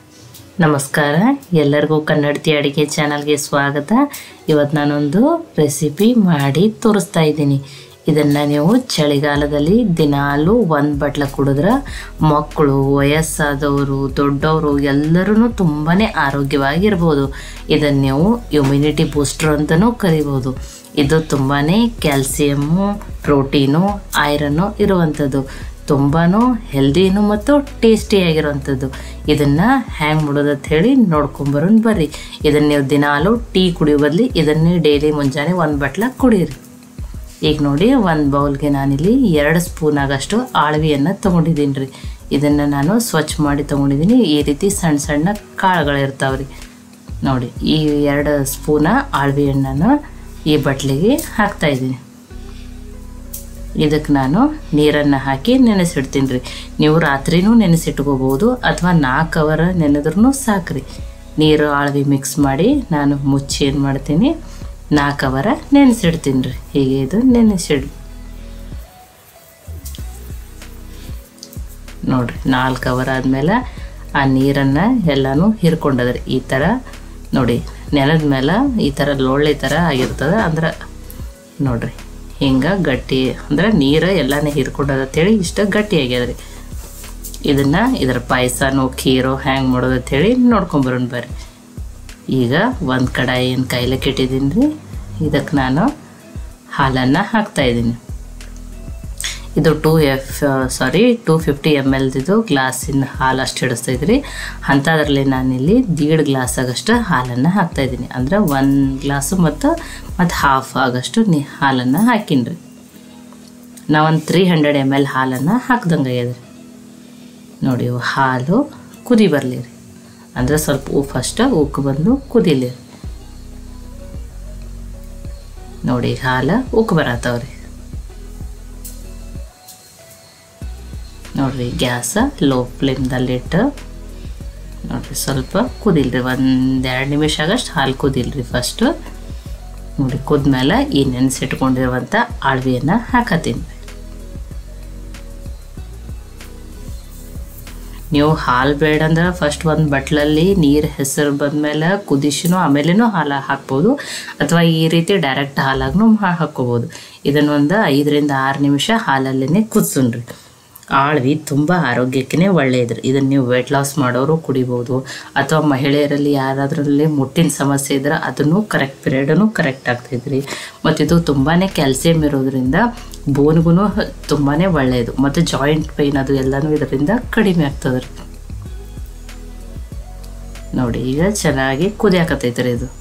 ನಮಸ್ಕಾರ ಎಲ್ಲರಿಗೂ ಕನ್ನಡತಿ ಅಡುಗೆ ಚಾನಲ್ಗೆ ಸ್ವಾಗತ ಇವತ್ತು ನಾನೊಂದು ರೆಸಿಪಿ ಮಾಡಿ ತೋರಿಸ್ತಾ ಇದ್ದೀನಿ ಇದನ್ನು ನೀವು ಚಳಿಗಾಲದಲ್ಲಿ ದಿನಾಲೂ ಒಂದು ಬಟ್ಲ ಕುಡಿದ್ರೆ ಮಕ್ಕಳು ವಯಸ್ಸಾದವರು ದೊಡ್ಡವರು ಎಲ್ಲರೂ ತುಂಬಾ ಆರೋಗ್ಯವಾಗಿರ್ಬೋದು ಇದನ್ನು ನೀವು ಇಮ್ಯುನಿಟಿ ಬೂಸ್ಟರ್ ಅಂತಲೂ ಕರಿಬೋದು ಇದು ತುಂಬಾ ಕ್ಯಾಲ್ಸಿಯಮ್ಮು ಪ್ರೋಟೀನು ಐರನ್ನು ಇರುವಂಥದ್ದು ತುಂಬಾ ಹೆಲ್ದಿನೂ ಮತ್ತು ಟೇಸ್ಟಿಯಾಗಿರೋವಂಥದ್ದು ಇದನ್ನು ಹ್ಯಾಂಗೆ ಮಾಡೋದು ಅಂತ ಹೇಳಿ ನೋಡ್ಕೊಂಬರೋಣ ಬರ್ರಿ ಇದನ್ನು ನೀವು ದಿನಾಲು ಟೀ ಕುಡಿಯೋ ಬದಲಿ ಇದನ್ನೇ ಡೈಲಿ ಮುಂಜಾನೆ ಒಂದು ಬಟ್ಲ ಕುಡೀರಿ ಈಗ ನೋಡಿ ಒಂದು ಬೌಲ್ಗೆ ನಾನಿಲ್ಲಿ ಎರಡು ಸ್ಪೂನ್ ಆಗಷ್ಟು ಆಳ್ವಿಯನ್ನು ತೊಗೊಂಡಿದ್ದೀನಿ ರೀ ಇದನ್ನು ನಾನು ಸ್ವಚ್ಛ ಮಾಡಿ ತೊಗೊಂಡಿದ್ದೀನಿ ಈ ರೀತಿ ಸಣ್ಣ ಸಣ್ಣ ಕಾಳುಗಳಿರ್ತಾವೆ ರೀ ನೋಡಿ ಈ ಎರಡು ಸ್ಪೂನ ಆಳ್ವಿ ಹಣ್ಣನ್ನು ಈ ಬಟ್ಲಿಗೆ ಹಾಕ್ತಾಯಿದ್ದೀನಿ ಇದಕ್ಕೆ ನಾನು ನೀರನ್ನು ಹಾಕಿ ನೆನೆಸಿಡ್ತೀನಿ ರೀ ನೀವು ರಾತ್ರಿನೂ ನೆನೆಸಿಟ್ಕೋಬೋದು ಅಥವಾ ನಾಲ್ಕು ಅವರ್ ನೆನೆದ್ರೂ ಸಾಕ್ರಿ ನೀರು ಆಳ್ವಿ ಮಿಕ್ಸ್ ಮಾಡಿ ನಾನು ಮುಚ್ಚಿ ಏನು ಮಾಡ್ತೀನಿ ನಾಲ್ಕು ಅವರ ನೆನೆಸಿಡ್ತೀನಿ ರೀ ಹೀಗೆ ಇದು ನೆನೆಸಿಡ್ ನೋಡ್ರಿ ನಾಲ್ಕು ಅವರ್ ಆದಮೇಲೆ ಆ ನೀರನ್ನು ಎಲ್ಲನೂ ಹಿರ್ಕೊಂಡದ್ರಿ ಈ ಥರ ನೋಡಿ ನೆಲದ ಮೇಲೆ ಈ ಥರ ಲೊಳ್ಳೆ ಥರ ಆಗಿರ್ತದೆ ಅಂದ್ರೆ ನೋಡ್ರಿ ಹಿಂಗೆ ಗಟ್ಟಿ ಅಂದ್ರೆ ನೀರು ಎಲ್ಲನೇ ಹೀರ್ಕೊಂಡದ ಅಂತೇಳಿ ಇಷ್ಟ ಗಟ್ಟಿ ಆಗ್ಯದ್ರಿ ಇದನ್ನು ಇದ್ರ ಪಾಯಸನೋ ಖೀರೋ ಹ್ಯಾಂಗೆ ಮಾಡೋದು ಅಂತೇಳಿ ನೋಡ್ಕೊಂಬರೋಣ ಬರ್ರಿ ಈಗ ಒಂದು ಕಡಾಯಿ ಏನು ಕಾಯ್ಲಿಕ್ಕೆ ಇಟ್ಟಿದ್ದೀನಿ ರೀ ಇದಕ್ಕೆ ನಾನು ಹಾಲನ್ನು ಹಾಕ್ತಾಯಿದ್ದೀನಿ ಇದು two F sorry two fifty M ಎಲ್ದಿದು ಗ್ಲಾಸಿನ ಹಾಲು ಅಷ್ಟು ಹಿಡಿಸ್ತೈದ್ರಿ ಅಂಥದ್ರಲ್ಲಿ ನಾನಿಲ್ಲಿ ದೀಡ್ ಗ್ಲಾಸ್ ಆಗಷ್ಟು ಹಾಲನ್ನು ಹಾಕ್ತಾಯಿದ್ದೀನಿ ಅಂದರೆ ಒಂದು ಗ್ಲಾಸು ಮತ್ತು ಮತ್ತು ಹಾಫ್ ಆಗಷ್ಟು ನೀ ಹಾಲನ್ನು ಹಾಕೀನಿ ರೀ ನಾವೊಂದು ತ್ರೀ ಹಂಡ್ರೆಡ್ ಎಮ್ ಎಲ್ ಹಾಲನ್ನು ಹಾಕ್ದಂಗೆ ಆಗ್ಯದ್ರಿ ನೋಡಿ ಇವು ಹಾಲು ಕುದಿ ಬರಲಿ ರೀ ಅಂದರೆ ಸ್ವಲ್ಪ ಉಪ್ಪು ಫಸ್ಟ್ ಉಕ್ಕು ಬಂದು ಕುದಿಲಿ ರೀ ನೋಡಿ ಹಾಲು ಉಕ್ಕು ಬರತ್ತವ್ರಿ ನೋಡ್ರಿ ಗ್ಯಾಸ ಲೋ ಫ್ಲೇಮ್ದಲ್ಲಿಟ್ಟು ನೋಡ್ರಿ ಸ್ವಲ್ಪ ಕುದಿಲ್ರಿ ಒಂದೆರಡು ನಿಮಿಷ ಆಗಷ್ಟು ಹಾಲು ಕುದಿಲ್ರಿ ಫಸ್ಟು ನೋಡಿ ಕುದ್ಮೇಲೆ ಈ ನೆನೆಸಿಟ್ಕೊಂಡಿರುವಂಥ ಆಳ್ವಿಯನ್ನು ಹಾಕತ್ತೀನಿ ನೀವು ಹಾಲು ಬೇಡ ಅಂದ್ರೆ ಫಸ್ಟ್ ಒಂದು ಬಟ್ಲಲ್ಲಿ ನೀರು ಹೆಸರು ಬಂದಮೇಲೆ ಕುದಿಸಿನೂ ಆಮೇಲೆನೂ ಹಾಲು ಹಾಕ್ಬೋದು ಅಥವಾ ಈ ರೀತಿ ಡೈರೆಕ್ಟ್ ಹಾಲಾಗೂ ಹಾಕ್ಕೋಬೋದು ಇದನ್ನು ಒಂದು ಐದರಿಂದ ಆರು ನಿಮಿಷ ಹಾಲಲ್ಲೇ ಕುದಿಸೋಣ್ರಿ ಆಳ್ವಿ ತುಂಬ ಆರೋಗ್ಯಕ್ಕೆ ಒಳ್ಳೆಯದು ಇದನ್ನು ನೀವು ವೆಯ್ಟ್ ಲಾಸ್ ಮಾಡೋರು ಕುಡಿಬೋದು ಅಥವಾ ಮಹಿಳೆಯರಲ್ಲಿ ಯಾರಾದ್ರಲ್ಲಿ ಮುಟ್ಟಿನ ಸಮಸ್ಯೆ ಇದ್ರೆ ಅದನ್ನು ಕರೆಕ್ಟ್ ಪಿರಿಯಡನ್ನು ಕರೆಕ್ಟ್ ಆಗ್ತೈತ್ರಿ ಮತ್ತು ಇದು ತುಂಬಾ ಕ್ಯಾಲ್ಸಿಯಂ ಇರೋದ್ರಿಂದ ಬೋನ್ಗೂ ತುಂಬಾ ಒಳ್ಳೆಯದು ಮತ್ತು ಜಾಯಿಂಟ್ ಪೈನ್ ಅದು ಎಲ್ಲನೂ ಇದರಿಂದ ಕಡಿಮೆ ಆಗ್ತದೆ ರೀ ನೋಡಿ ಈಗ ಚೆನ್ನಾಗಿ ಕುದಿಯಾಕತ್ತೈತೆ ಇದು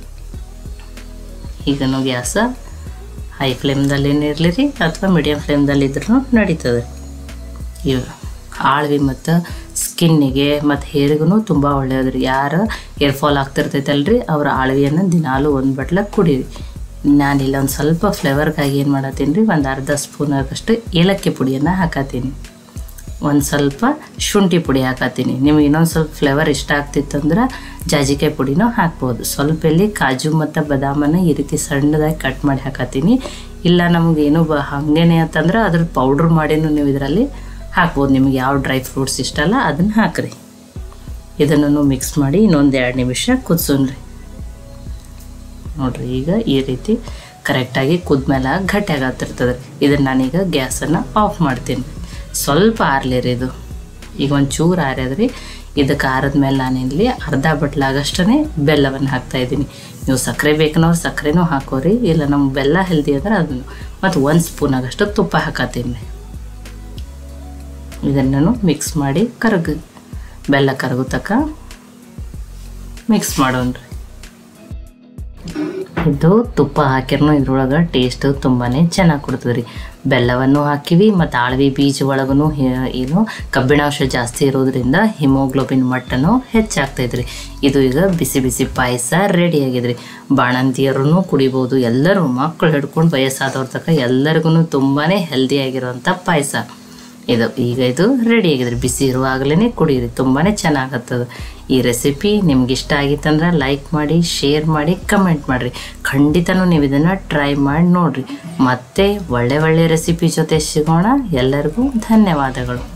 ಈಗನು ಗ್ಯಾಸ ಹೈ ಫ್ಲೇಮ್ದಲ್ಲೇನು ಇರಲಿ ರೀ ಅಥವಾ ಮೀಡಿಯಮ್ ಫ್ಲೇಮ್ದಲ್ಲಿ ಇದ್ರೂ ನಡೀತದೆ ಇವು ಆಳ್ವಿ ಮತ್ತು ಸ್ಕಿನ್ನಿಗೆ ಮತ್ತು ಹೇರಿಗೂ ತುಂಬ ಒಳ್ಳೆಯದು ರೀ ಯಾರು ಹೇರ್ ಫಾಲ್ ಆಗ್ತಿರ್ತೈತಲ್ರಿ ಅವ್ರ ಆಳ್ವಿಯನ್ನು ದಿನಾಲು ಒಂದು ಬಟ್ಲ ಕುಡೀರಿ ನಾನಿಲ್ಲ ಒಂದು ಸ್ವಲ್ಪ ಫ್ಲೇವರ್ಗಾಗಿ ಏನು ಮಾಡತ್ತೀನಿ ರೀ ಒಂದು ಅರ್ಧ ಸ್ಪೂನ್ ಆಗಷ್ಟು ಏಲಕ್ಕಿ ಪುಡಿಯನ್ನು ಹಾಕತ್ತೀನಿ ಒಂದು ಸ್ವಲ್ಪ ಶುಂಠಿ ಪುಡಿ ಹಾಕತ್ತೀನಿ ನಿಮಗೆ ಇನ್ನೊಂದು ಸ್ವಲ್ಪ ಫ್ಲೇವರ್ ಇಷ್ಟ ಆಗ್ತಿತ್ತಂದ್ರೆ ಜಾಜಿಕಾಯಿ ಪುಡಿನೂ ಹಾಕ್ಬೋದು ಸ್ವಲ್ಪ ಇಲ್ಲಿ ಕಾಜು ಮತ್ತು ಬಾದಾಮನ್ನು ಈ ರೀತಿ ಸಣ್ಣದಾಗಿ ಕಟ್ ಮಾಡಿ ಹಾಕತ್ತೀನಿ ಇಲ್ಲ ನಮಗೇನು ಬ ಹಾಗೇನೆ ಅಂತಂದ್ರೆ ಅದ್ರ ಪೌಡ್ರ್ ಮಾಡಿನೂ ನೀವು ಇದರಲ್ಲಿ ಹಾಕ್ಬೋದು ನಿಮ್ಗೆ ಯಾವ ಡ್ರೈ ಫ್ರೂಟ್ಸ್ ಇಷ್ಟ ಅಲ್ಲ ಅದನ್ನು ಹಾಕ್ರಿ ಇದನ್ನು ಮಿಕ್ಸ್ ಮಾಡಿ ಇನ್ನೊಂದು ಎರಡು ನಿಮಿಷ ಕುದಿಸೋಣ್ರಿ ನೋಡ್ರಿ ಈಗ ಈ ರೀತಿ ಕರೆಕ್ಟಾಗಿ ಕುದ್ಮೇಲೆ ಗಟ್ಟಿಯಾಗತ್ತಿರ್ತದೆ ಇದನ್ನು ನಾನೀಗ ಗ್ಯಾಸನ್ನು ಆಫ್ ಮಾಡ್ತೀನಿ ಸ್ವಲ್ಪ ಆರ್ಲಿರಿ ಇದು ಈಗ ಒಂದು ಚೂರು ಆರ್ಯದ್ರಿ ಇದಕ್ಕೆ ಆರಿದ್ಮೇಲೆ ನಾನಿಲ್ಲಿ ಅರ್ಧ ಬಟ್ಲಾಗಷ್ಟೇ ಬೆಲ್ಲವನ್ನು ಹಾಕ್ತಾಯಿದ್ದೀನಿ ನೀವು ಸಕ್ಕರೆ ಬೇಕನ್ನೋರು ಸಕ್ಕರೆನೂ ಹಾಕೋರಿ ಇಲ್ಲ ನಮ್ಗೆ ಬೆಲ್ಲ ಹೆಲ್ದಿ ಅಂದ್ರೆ ಅದನ್ನು ಮತ್ತು ಒಂದು ಸ್ಪೂನ್ ಆಗಷ್ಟು ತುಪ್ಪ ಹಾಕತ್ತೀನಿ ಇದನ್ನು ಮಿಕ್ಸ್ ಮಾಡಿ ಕರಗ ಬೆಲ್ಲ ಕರಗು ತಕ್ಕ ಮಿಕ್ಸ್ ಮಾಡೋಣ್ರಿ ಇದು ತುಪ್ಪ ಹಾಕಿರ್ನು ಇದ್ರೊಳಗೆ ಟೇಸ್ಟ್ ತುಂಬಾ ಚೆನ್ನಾಗಿ ಕೊಡ್ತದೆ ರೀ ಬೆಲ್ಲವನ್ನು ಹಾಕಿವಿ ಮತ್ತು ಆಳ್ವಿ ಬೀಜ ಒಳಗೂ ಏನು ಕಬ್ಬಿಣಾಂಶ ಜಾಸ್ತಿ ಇರೋದ್ರಿಂದ ಹಿಮೋಗ್ಲೋಬಿನ್ ಮಟ್ಟನು ಹೆಚ್ಚಾಗ್ತೈತ್ರಿ ಇದು ಈಗ ಬಿಸಿ ಬಿಸಿ ಪಾಯಸ ರೆಡಿ ಆಗಿದ್ರಿ ಬಾಣಂತಿಯರೂ ಕುಡಿಬೋದು ಎಲ್ಲರೂ ಮಕ್ಕಳು ಹಿಡ್ಕೊಂಡು ವಯಸ್ಸಾದವ್ರ ತನಕ ಎಲ್ಲರಿಗೂ ತುಂಬಾ ಹೆಲ್ದಿಯಾಗಿರೋಂಥ ಪಾಯಸ ಇದು ಈಗ ಇದು ರೆಡಿ ಆಗಿದೆ ಬಿಸಿ ಇರುವಾಗಲೇ ಕುಡೀರಿ ತುಂಬಾ ಚೆನ್ನಾಗತ್ತದ ಈ ರೆಸಿಪಿ ನಿಮ್ಗೆ ಇಷ್ಟ ಆಗಿತ್ತಂದ್ರೆ ಲೈಕ್ ಮಾಡಿ ಶೇರ್ ಮಾಡಿ ಕಮೆಂಟ್ ಮಾಡಿರಿ ಖಂಡಿತನೂ ನೀವು ಇದನ್ನು ಟ್ರೈ ಮಾಡಿ ನೋಡಿರಿ ಮತ್ತೆ ಒಳ್ಳೆ ಒಳ್ಳೆ ರೆಸಿಪಿ ಜೊತೆ ಸಿಗೋಣ ಎಲ್ಲರಿಗೂ ಧನ್ಯವಾದಗಳು